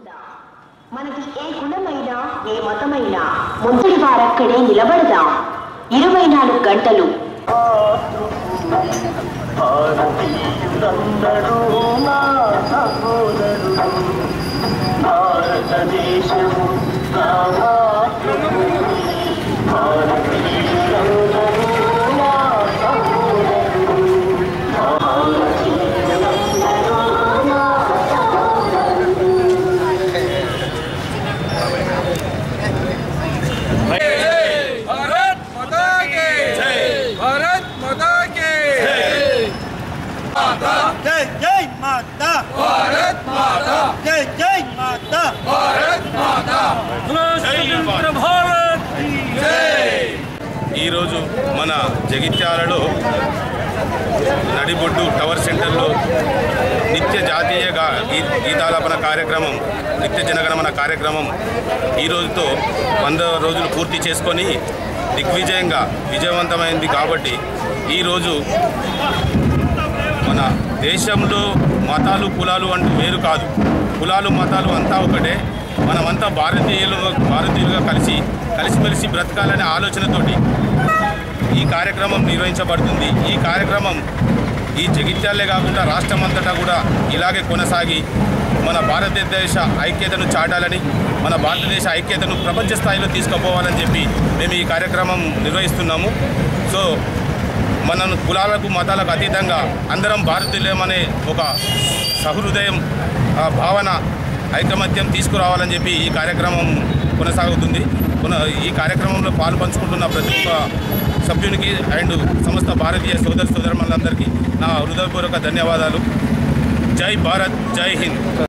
మనకి ఏ కులమైనా ఏ మతమైనా ముందడి వారక్కడే నిలబడదాం ఇరవై నాలుగు గంటలు భారతీయులందరూ నా సహోదరుడు భారతదేశము నా మాతృభూమి భారతీయులందరూ నా సహోదరుడు భారతీయులందరూ నా సహోదరుడు भारत माता की जय भारत माता की जय జై జై మాతా भारत माता జై జై మాతా भारत माता స్వతంత్ర భారత్ जय ఈరోజు మన జగిత్యాలలో నడిబొడ్డు టవర్ సెంటర్లో నిత్య జాతీయ గా గీ- గీతాలాపన కార్యక్రమం నిత్య జనగణమన కార్యక్రమం ఈ రోజుతో వంద రోజులు పూర్తి చేసుకొని దిగ్విజయంగా విజయవంతమైంది కాబట్టి ఈరోజు మన దేశంలో మతాలు కులాలు అంటూ వేరు కాదు కులాలు మతాలు అంతా ఒకటే మనమంతా భారతీయులు భారతీయులుగా కలిసి కలిసిమెలిసి బ్రతకాలనే ఆలోచనతోటి ఈ కార్యక్రమం నిర్వహించబడుతుంది ఈ కార్యక్రమం ఈ జగిత్యాలే కాకుండా రాష్ట్రమంతటా కూడా ఇలాగే కొనసాగి మన భారతదేశ ఐక్యతను చాటాలని మన భారతదేశ ఐక్యతను ప్రపంచ స్థాయిలో తీసుకుపోవాలని చెప్పి మేము ఈ కార్యక్రమం నిర్వహిస్తున్నాము సో మన కులాలకు మతాలకు అతీతంగా అందరం భారతీయులమనే ఒక సహృదయం ఆ, భావన ఐకమత్యం తీసుకురావాలని చెప్పి ఈ కార్యక్రమం కొనసాగుతుంది కొన ఈ కార్యక్రమంలో పాలు పంచుకుంటున్న ప్రతి ఒక్క సభ్యునికి అండ్ సమస్త భారతీయ సోదర సోదరులందరికీ నా హృదయపూర్వక ధన్యవాదాలు జై భారత్ జై హింద్